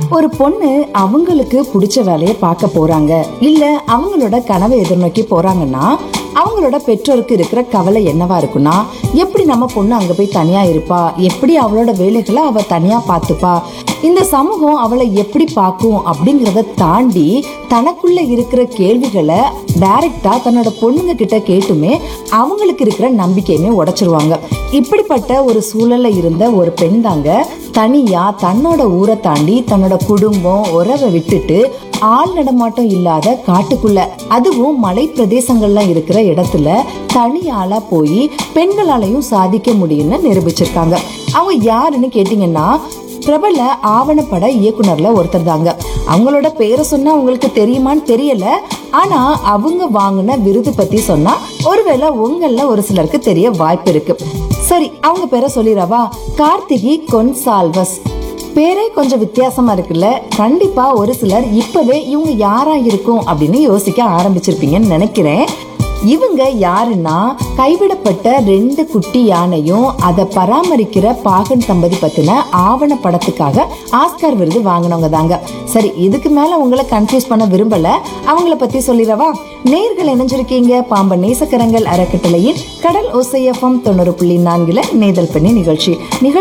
ஒரு பொண்ணு அவங்களுக்கு பிடிச்ச வேலையை பார்க்க போறாங்க இல்ல அவங்களோட கனவை எதிர்நோக்கி போறாங்கன்னா அவங்களோட பெற்றோருக்கு இருக்கிற கவலை என்னவா இருக்குன்னா எப்படி நம்ம பொண்ணு அங்க போய் தனியா இருப்பா எப்படி அவளோட வேலைகளை அவ தனியா பார்த்துப்பா இந்த சமூகம் அவளை எப்படி பார்க்கும் அப்படிங்கறத தாண்டி தனக்குள்ள இருக்கிற கேள்விகளை டைரக்டா தன்னோட பொண்ணுங்க கிட்ட கேட்டுமே அவங்களுக்கு இருக்கிற நம்பிக்கையுமே உடைச்சிருவாங்க இப்படிப்பட்ட ஒரு சூழல்ல இருந்த ஒரு பெண் தாங்க தனியா தன்னோட ஊரை தாண்டி தன்னோட குடும்பம் உறவை விட்டுட்டு ஆள் நடமாட்டம் இல்லாத காட்டுக்குள்ள அதுவும் மலை பிரதேசங்கள்ல இருக்கிற இடத்துல தனியாளா போய் பெண்களாலையும் சாதிக்க முடியும்னு நிரூபிச்சிருக்காங்க அவங்க யாருன்னு கேட்டீங்கன்னா பிரபல ஆவணப்பட இயக்குனர்ல ஒருத்தர் தாங்க அவங்களோட பேரை சொன்னா உங்களுக்கு தெரியுமான்னு தெரியல ஆனா அவங்க வாங்கின விருது பத்தி சொன்னா ஒருவேளை உங்கள ஒரு சிலருக்கு தெரிய வாய்ப்பு இருக்கு சரி அவங்க பேரை சொல்லிடவா கார்த்திகி கொன்சால்வஸ் பேரே கொஞ்சம் வித்தியாசமா இருக்குல்ல கண்டிப்பா ஒரு சிலர் இப்பவே இவங்க யாரா இருக்கும் அப்படின்னு யோசிக்க ஆரம்பிச்சிருப்பீங்கன்னு நினைக்கிறேன் இவங்க யாருன்னா கைவிடப்பட்ட ரெண்டு குட்டி யானையும் அதை பராமரிக்கிற பாகன் தம்பதி பத்தின ஆவண படத்துக்காக ஆஸ்கார் விருது வாங்கினவங்க தாங்க சரி இதுக்கு மேல உங்களை கன்ஃபியூஸ் பண்ண விரும்பல அவங்கள பத்தி சொல்லிடவா நேர்கள் இணைஞ்சிருக்கீங்க பாம்பன் நேசக்கரங்கள் அறக்கட்டளையின் கடல் ஒசையஃபம் தொண்ணூறு புள்ளி நான்குல நேதல் பண்ணி நிகழ்ச்சி நிகழ்ச்சி